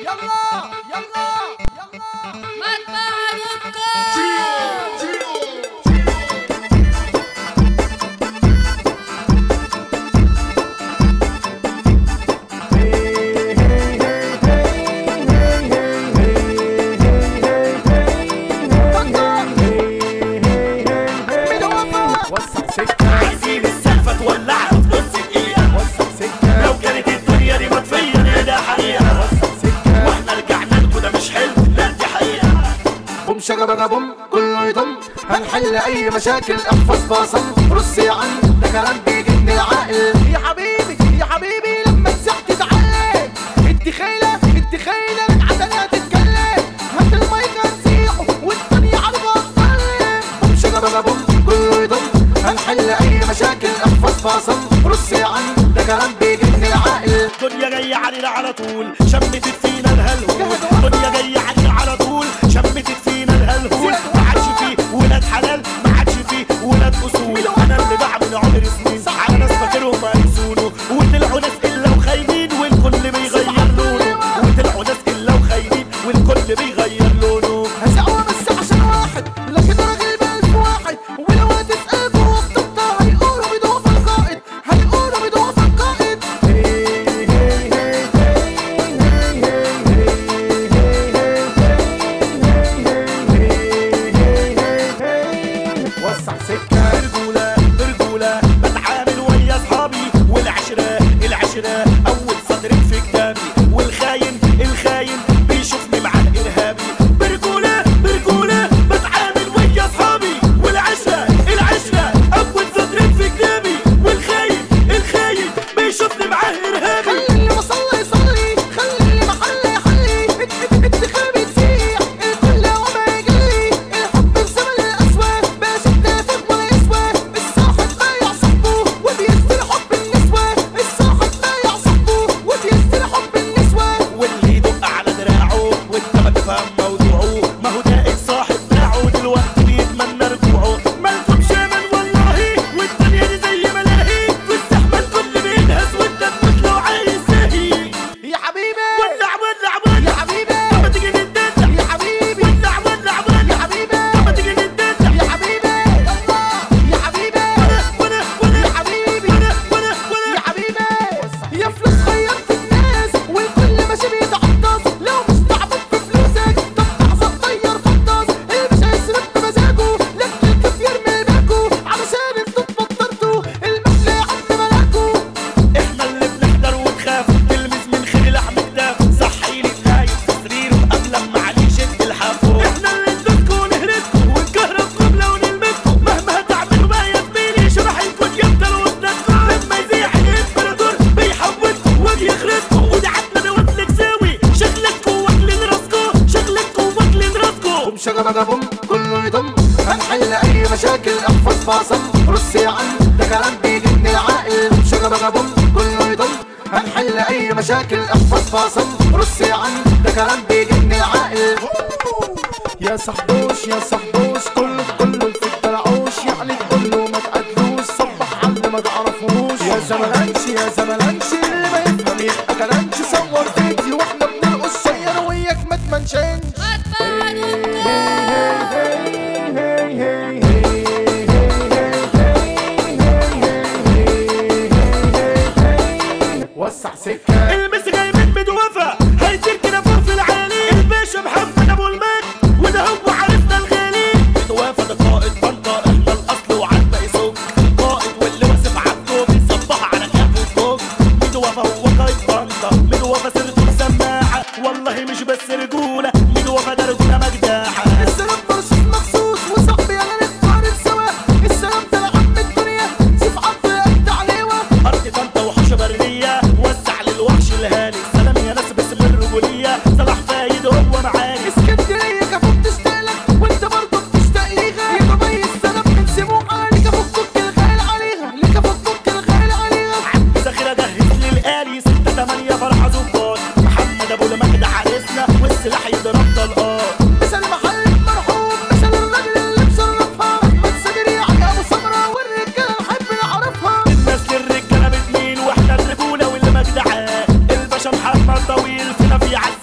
يلا يلا يلا مطبخ روكو وسع سكة عايزين السقفة تولعها في نص دقيقة وسع سكة لو كانت الدنيا دي مطفية ده حقيقة وسع سكة واحنا رجعنا لكم ده مش حلم لا دي حقيقة بوم شجرة بوم كله يضم هنحل اي مشاكل احفظ باصم رص يا عم ده كلام بيجي من العقل يا حبيبي يا حبيبي لما تسح تتعلم انت خايلة انت خايلة لك عدلها تتكلم هات المايك هنسيحه والدنيا عرضة تتكلم بوم شجرة بوم كله يضم هنحل اي مشاكل احفظ باصم رص يا عم ده كلام بيجي من العقل الدنيا جاية علينا على طول شمتت فينا الهلهول الدنيا جاية علينا على طول شمتت فينا الهلهول ما عادش فيه ولاد حلال ما عادش فيه ولاد اصول انا اللي بعمل عمر سنين على ناس فاكرهم هيسونوا وطلعوا ناس الا وخاينين والكل بيغير لونه وطلعوا ناس الا وخاينين والكل بيغير لونه هسعوا بس عشان واحد لكن راجل بألف واحد ولو هتسأل بواسطة هيقولوا بضعف القائد هيقولوا بضعف القائد وسع سكة برجولة برجولة بتعامل ويا اصحابي والعشرة العشرة اول صدر في كتابي والخاين الخاين بيشوفني مع الارهابي برجولة برجولة بتعامل ويا اصحابي والعشرة العشرة اول صدر في كتابي والخاين الخاين بيشوفني مع الارهابي خلي اللي مصلي يصلي خلي اللي محل يحلي الدخل بتسيح الكل وما يجلي الحب في زمن الأسود باش التافه ولا يسوى الصاحب بايع صاحبه وبيستر حب النسوة الصاحب بايع صاحبه وبيستر حب النسوة واللي يدق على دراعه وانت ما تفهم موضوعه ما هو ده الصاحب بتاعه دلوقتي بيتمنى رجوعه مالكم شامل والله والدنيا دي زي ملاهي في الزحمه الكل بينهز وانت تموت لو عايز ساهي يا حبيبي ولع ولع ولع يا حبيبي ما تيجي نتدلع يا حبيبي ولع ولع يا ولع حبيبي ما تيجي نتدلع يا حبيبي يلا يا حبيبي وانا وانا يا حبيبي وانا وانا وانا يا حبيبي يا فلوس خيرت الناس والكل ماشي بيتعطس لو مش تعبت في فلوسك طب لحظة تطير فطاس اللي مش هيصرف بمزاجه لك الكف يرمي باكو علشان انتوا اتفطرتوا المحل يا عم ملاكو احنا اللي بنحضر ونخاف تلمس من خير لحم كتاف صحي لي نايم في سريره قبل ما عليه يشد الحافو احنا اللي ندوسكوا ونهرسكوا ونكهربكم لو نلمسكوا مهما هتعملوا بقى يا زميلي شرح يكون يفضل وسطكوا لما يزيح الامبراطور بيحولكوا وبيخرسكوا ودي عدنا نوصلك ساوي شغلكوا واكلين راسكوا شغلكوا واكلين راسكوا بوم شجرة بوم كله يضم هنحل اي مشاكل احفظ باصم رص يا عم ده كلام بيجي من العقل بوم شجرة بوم كله يضم هنحل اي مشاكل احفظ باصم رص يا عم ده كلام بيجي من العقل يا صحبوش يا صحبوش كله كله في الدلعوش يعني كله ما تقدروش صبح على اللي ما تعرفوش يا زملانش يا زملانش اللي ما يفهم يبقى كلامش صور فيديو واحنا بنرقص شير وياك ما تمنشنش مطبخ وسع سكة المس جاي من مدوفة هيطير كده فوق في العالي الباشا محمد ابو المجد وده هو عرفنا الغالي مدوفة ده قائد طنطا احنا الاصل وعنا يسوق قائد واللي واقف عبده بيصبح على كافه فوق مدوفة هو قائد طنطا مدوفة سيرته مسماعة والله مش بس رجولة مدوفة ده رجولة مجداحة السلام مرشد مخصوص وصاحبي انا نتعرف سوا السلام ده لعم الدنيا سيف عبد قد عليوة ارض طنطا وحوش برية وسع للوحش الهاني سلام يا ناس باسم الرجولية صلاح فايد هو معاني اسكندرية كفوك تشتاق لك وانت برضه بتشتاق ليها يا طبي السلام من سموحة لك افكك الخيل عليها لك افكك الخيل عليها ذخيرة جهز للآلي ستة تمانية فرحة زباط محمد أبو المجد حارسنا والسلاح يضرب طلقات مثل محل مرحوم مثل الراجل اللي مشرفها احمد صدري على ابو سمرة والرجالة نحب نعرفها الناس للرجالة بتميل واحنا الرجولة والمجدعان الباشا محمد طويل فينا في عز